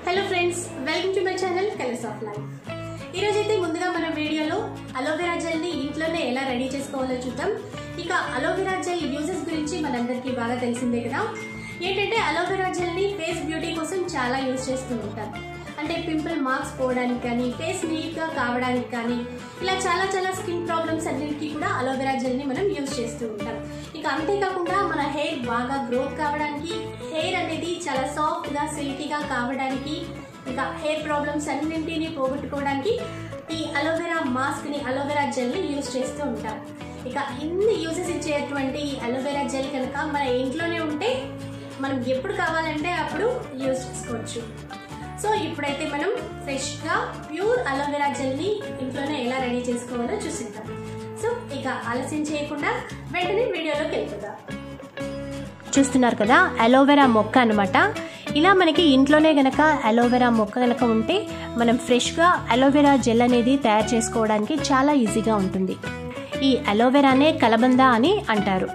hello friends welcome to my channel colours of life ఈరోజైతే ముందుగా మన వీడియోలో అలోవెరా జెల్ని ఇంట్లోనే ఎలా రెడీ చేసుకోవాలో చూద్దాం ఇక అలోవెరా జెల్ యూజెస్ గురించి మనందరికీ బాగా తెలిసిందే కదా ఏంటంటే అలోవెరా జెల్ని ఫేస్ బ్యూటీ కోసం చాలా యూజ్ చేస్తూ ఉంటాం అంటే పింపుల్ మార్క్స్ పోవడానికి కానీ ఫేస్ నీట్గా కావడానికి కానీ ఇలా చాలా చాలా స్కిన్ ప్రాబ్లమ్స్ అన్నిటికీ కూడా అలోవెరా జెల్ని మనం యూజ్ చేస్తూ ఉంటాం ఇక అంతేకాకుండా మన హెయిర్ బాగా గ్రోత్ కావడానికి హెయిర్ అనేది చాలా సాఫ్ట్గా సిల్కీగా కావడానికి ఇంకా హెయిర్ ప్రాబ్లమ్స్ అన్నింటినీ పోగొట్టుకోవడానికి ఈ అలోవెరా మాస్క్ని అలోవెరా జెల్ని యూజ్ చేస్తూ ఉంటాం ఇక ఇన్ని యూజెస్ ఇచ్చేటువంటి ఈ అలోవెరా జెల్ కనుక మన ఇంట్లోనే ఉంటే మనం ఎప్పుడు కావాలంటే అప్పుడు యూజ్ చేసుకోవచ్చు సో ఇప్పుడైతే మనం ఫ్రెష్గా ప్యూర్ అలోవెరా జెల్ని ఇంట్లోనే ఎలా రెడీ చేసుకోవాలో చూసిద్దాం సో ఇక ఆలస్యం చేయకుండా వెంటనే వీడియోలోకి వెళ్ళిపోదాం చూస్తున్నారు కదా అలోవెరా మొక్క అనమాట ఇలా మనకి ఇంట్లోనే గనక అలోవెరా మొక్క గనక ఉంటే మనం ఫ్రెష్గా అలోవెరా జెల్ అనేది తయారు చేసుకోవడానికి చాలా ఈజీగా ఉంటుంది ఈ అలోవెరానే కలబంద అని అంటారు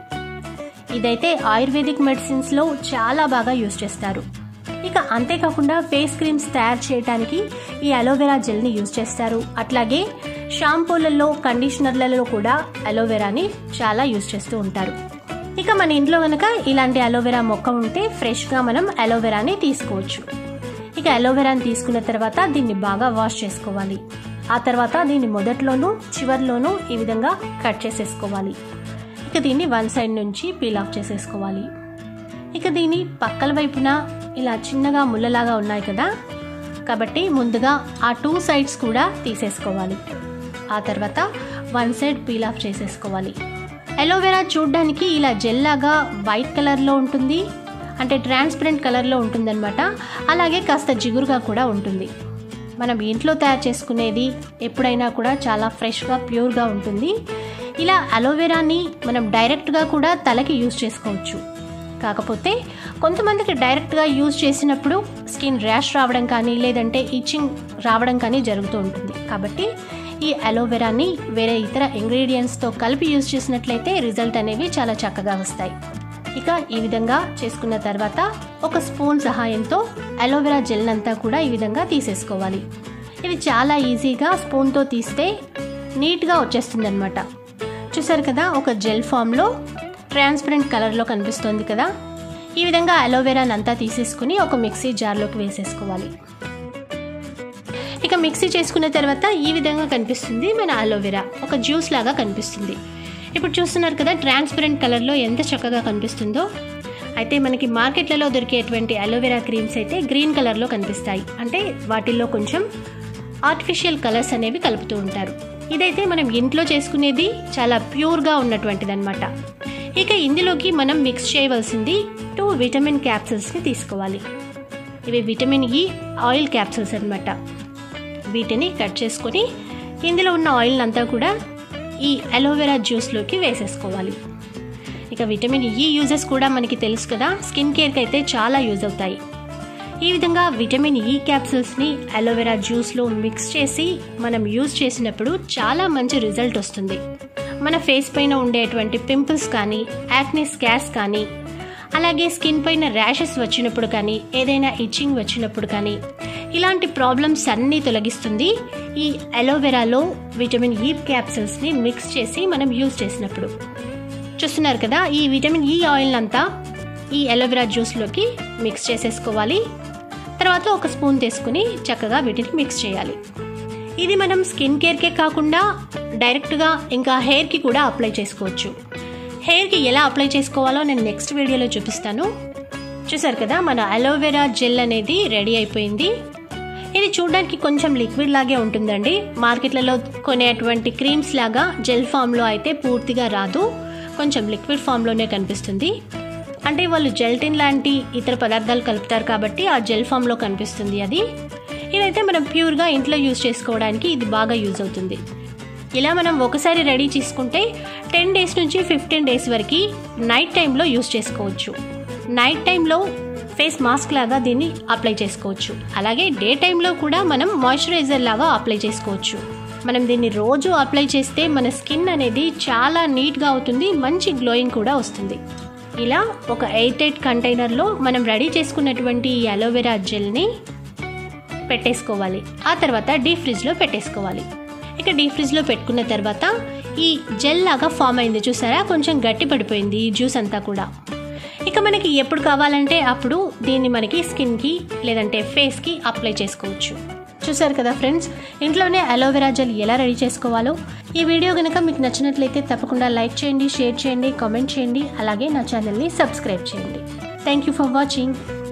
ఇదైతే ఆయుర్వేదిక్ మెడిసిన్స్లో చాలా బాగా యూజ్ చేస్తారు ఇక అంతేకాకుండా ఫేస్ క్రీమ్స్ తయారు చేయడానికి ఈ అలోవెరా జెల్ని యూజ్ చేస్తారు అట్లాగే షాంపూలలో కండిషనర్లలో కూడా అలోవెరాని చాలా యూజ్ చేస్తూ ఉంటారు ఇక మన ఇంట్లో కనుక ఇలాంటి అలోవెరా మొక్క ఉంటే ఫ్రెష్గా మనం అలోవెరాని తీసుకోవచ్చు ఇక అలోవెరాని తీసుకున్న తర్వాత దీన్ని బాగా వాష్ చేసుకోవాలి ఆ తర్వాత దీన్ని మొదట్లోనూ చివర్లోనూ ఈ విధంగా కట్ చేసేసుకోవాలి ఇక దీన్ని వన్ సైడ్ నుంచి పీల్ ఆఫ్ చేసేసుకోవాలి ఇక దీని పక్కల వైపున ఇలా చిన్నగా ముళ్ళలాగా ఉన్నాయి కదా కాబట్టి ముందుగా ఆ టూ సైడ్స్ కూడా తీసేసుకోవాలి ఆ తర్వాత వన్ సైడ్ పీల్ ఆఫ్ చేసేసుకోవాలి అలోవెరా చూడ్డానికి ఇలా జెల్ లాగా వైట్ కలర్లో ఉంటుంది అంటే ట్రాన్స్పరెంట్ కలర్లో ఉంటుందన్నమాట అలాగే కాస్త జిగురుగా కూడా ఉంటుంది మనం ఇంట్లో తయారు చేసుకునేది ఎప్పుడైనా కూడా చాలా ఫ్రెష్గా ప్యూర్గా ఉంటుంది ఇలా అలోవెరాని మనం డైరెక్ట్గా కూడా తలకి యూజ్ చేసుకోవచ్చు కాకపోతే కొంతమందికి డైరెక్ట్గా యూజ్ చేసినప్పుడు స్కిన్ ర్యాష్ రావడం కానీ లేదంటే ఇచ్చింగ్ రావడం కానీ జరుగుతూ ఉంటుంది కాబట్టి ఈ అలోవెరాని వేరే ఇతర ఇంగ్రీడియంట్స్తో కలిపి యూజ్ చేసినట్లయితే రిజల్ట్ అనేవి చాలా చక్కగా వస్తాయి ఇక ఈ విధంగా చేసుకున్న తర్వాత ఒక స్పూన్ సహాయంతో అలోవెరా జెల్ అంతా కూడా ఈ విధంగా తీసేసుకోవాలి ఇది చాలా ఈజీగా స్పూన్తో తీస్తే నీట్గా వచ్చేస్తుంది అనమాట చూసారు కదా ఒక జెల్ ఫామ్లో ట్రాన్స్పరెంట్ కలర్లో కనిపిస్తుంది కదా ఈ విధంగా అలోవెరాని అంతా తీసేసుకుని ఒక మిక్సీ జార్లోకి వేసేసుకోవాలి ఇక మిక్సీ చేసుకున్న తర్వాత ఈ విధంగా కనిపిస్తుంది మన అలోవెరా ఒక జ్యూస్ లాగా కనిపిస్తుంది ఇప్పుడు చూస్తున్నారు కదా ట్రాన్స్పరెంట్ కలర్లో ఎంత చక్కగా కనిపిస్తుందో అయితే మనకి మార్కెట్లలో దొరికేటువంటి అలోవెరా క్రీమ్స్ అయితే గ్రీన్ కలర్లో కనిపిస్తాయి అంటే వాటిల్లో కొంచెం ఆర్టిఫిషియల్ కలర్స్ అనేవి కలుపుతూ ఉంటారు ఇదైతే మనం ఇంట్లో చేసుకునేది చాలా ప్యూర్గా ఉన్నటువంటిది అనమాట ఇక ఇందులోకి మనం మిక్స్ చేయవలసింది టూ విటమిన్ క్యాప్సూల్స్ని తీసుకోవాలి ఇవి విటమిన్ ఈ ఆయిల్ క్యాప్సూల్స్ అనమాట వీటిని కట్ చేసుకొని ఇందులో ఉన్న ఆయిల్ అంతా కూడా ఈ అలోవెరా జ్యూస్లోకి వేసేసుకోవాలి ఇక విటమిన్ ఈ యూజెస్ కూడా మనకి తెలుసు కదా స్కిన్ కేర్కి అయితే చాలా యూజ్ అవుతాయి ఈ విధంగా విటమిన్ ఈ క్యాప్సూల్స్ని అలోవెరా జ్యూస్లో మిక్స్ చేసి మనం యూజ్ చేసినప్పుడు చాలా మంచి రిజల్ట్ వస్తుంది మన ఫేస్ పైన ఉండేటువంటి పింపుల్స్ కానీ యాక్నే స్కాస్ కానీ అలాగే స్కిన్ పైన ర్యాషెస్ వచ్చినప్పుడు కానీ ఏదైనా ఇచ్చింగ్ వచ్చినప్పుడు కానీ ఇలాంటి ప్రాబ్లమ్స్ అన్నీ తొలగిస్తుంది ఈ అలోవెరాలో విటమిన్ ఈ క్యాప్సూల్స్ని మిక్స్ చేసి మనం యూజ్ చేసినప్పుడు చూస్తున్నారు కదా ఈ విటమిన్ ఈ ఆయిల్ అంతా ఈ అలోవెరా జ్యూస్లోకి మిక్స్ చేసేసుకోవాలి తర్వాత ఒక స్పూన్ తీసుకుని చక్కగా వీటిని మిక్స్ చేయాలి ఇది మనం స్కిన్ కేర్కే కాకుండా డైరెక్ట్గా ఇంకా హెయిర్కి కూడా అప్లై చేసుకోవచ్చు హెయిర్కి ఎలా అప్లై చేసుకోవాలో నేను నెక్స్ట్ వీడియోలో చూపిస్తాను చూసారు కదా మన అలోవెరా జెల్ అనేది రెడీ అయిపోయింది ఇది చూడడానికి కొంచెం లిక్విడ్ లాగే ఉంటుందండి మార్కెట్లలో కొనేటువంటి క్రీమ్స్ లాగా జెల్ ఫామ్లో అయితే పూర్తిగా రాదు కొంచెం లిక్విడ్ ఫామ్లోనే కనిపిస్తుంది అంటే వాళ్ళు జెల్టిన్ లాంటి ఇతర పదార్థాలు కలుపుతారు కాబట్టి ఆ జెల్ ఫామ్లో కనిపిస్తుంది అది ఇదైతే మనం ప్యూర్గా ఇంట్లో యూజ్ చేసుకోవడానికి ఇది బాగా యూజ్ అవుతుంది ఇలా మనం ఒకసారి రెడీ చేసుకుంటే టెన్ డేస్ నుంచి ఫిఫ్టీన్ డేస్ వరకు నైట్ టైంలో యూజ్ చేసుకోవచ్చు నైట్ టైంలో ఫేస్ మాస్క్ లాగా దీన్ని అప్లై చేసుకోవచ్చు అలాగే డే టైంలో కూడా మనం మాయిశ్చరైజర్ లాగా అప్లై చేసుకోవచ్చు మనం దీన్ని రోజు అప్లై చేస్తే మన స్కిన్ అనేది చాలా నీట్గా అవుతుంది మంచి గ్లోయింగ్ కూడా వస్తుంది ఇలా ఒక ఎయిట్ ఎయిట్ కంటైనర్లో మనం రెడీ చేసుకున్నటువంటి ఈ అలోవెరా జెల్ని పెట్టేసుకోవాలి ఆ తర్వాత డీప్ ఫ్రిడ్జ్లో పెట్టేసుకోవాలి ఇక డీప్ ఫ్రిడ్జ్లో పెట్టుకున్న తర్వాత ఈ జెల్ లాగా ఫామ్ అయింది చూసారా కొంచెం గట్టి పడిపోయింది ఈ జ్యూస్ అంతా కూడా ఇక మనకి ఎప్పుడు కావాలంటే అప్పుడు దీన్ని మనకి స్కిన్కి లేదంటే ఫేస్కి అప్లై చేసుకోవచ్చు చూసారు కదా ఫ్రెండ్స్ ఇంట్లోనే అలోవెరా జెల్ ఎలా రెడీ చేసుకోవాలో ఈ వీడియో కనుక మీకు నచ్చినట్లయితే తప్పకుండా లైక్ చేయండి షేర్ చేయండి కామెంట్ చేయండి అలాగే నా ఛానల్ని సబ్స్క్రైబ్ చేయండి థ్యాంక్ యూ ఫర్ వాచింగ్